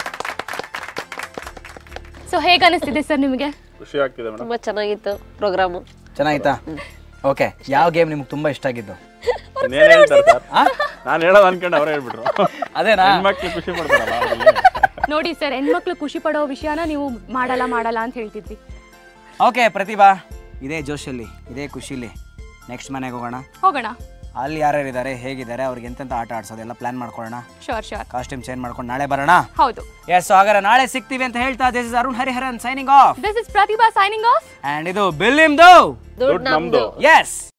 ಸೊ ಹೇಗೆ ಅನಿಸ್ತಿದೆ ಸರ್ ನಿಮಗೆ ಖುಷಿ ಆಗ್ತಿದೆ ಮೇಡಮ್ ತುಂಬ ಚೆನ್ನಾಗಿತ್ತು ಪ್ರೋಗ್ರಾಮು ಚೆನ್ನಾಗಿತ್ತಾ ಓಕೆ ಯಾವ ಗೇಮ್ ನಿಮ್ಗೆ ತುಂಬಾ ಇಷ್ಟ ಆಗಿದ್ದು ಇನ್ನೇನು ಹೇಳ್ತಾರೆ ಸರ್ ನಾನು ಹೇಳೋದು ಅನ್ಕೊಂಡು ಅವರೇ ಹೇಳ್ಬಿಟ್ರು ಅದೇನಾ ಹೆಣ್ಮಕ್ಳು ಖುಷಿ ಪಡ್ತಾರಲ್ಲ ಅದ್ರಲ್ಲಿ. ನೋಡಿ ಸರ್ ಹೆಣ್ಮಕ್ಳು ಖುಷಿ ಪಡೋ ವಿಷಯನ ನೀವು ಮಾಡಲ್ಲ ಮಾಡಲ್ಲ ಅಂತ ಹೇಳ್ತಿದ್ವಿ ಓಕೆ ಪ್ರತಿಭಾ ಇದೇ ಜೋಶಲ್ಲಿ ಇದೇ ಖುಷಿಲಿ ನೆಕ್ಸ್ಟ್ ಮನೆಗೆ ಹೋಗೋಣ ಹೋಗೋಣ ಅಲ್ಲಿ ಯಾರ್ಯಾರು ಇದ್ದಾರೆ ಹೇಗಿದ್ದಾರೆ ಅವ್ರಿಗೆ ಎಂತೆಂತ ಆಟ ಆಡ್ಸೋದೆಲ್ಲ ಪ್ಲಾನ್ ಮಾಡ್ಕೊಳ್ಳೋಣ ಶೋರ್ ಶೋರ್ ಕಾಸ್ಟ್ಯೂಮ್ ಚೇಂಜ್ ಮಾಡ್ಕೊಂಡು ನಾಳೆ ಬರೋಣ ಹೌದು ಎಸ್ ಹಾಗಾದ್ರೆ ನಾಳೆ ಸಿಗ್ತೀವಿ ಅಂತ ಹೇಳ್ತಾ this is Arun Hariharan signing off this is Prathibha signing off and ಇದು ಬಿಲ್ ನಿಮ್ದು ದುಡ್ಡು ನಮ್ದು ಎಸ್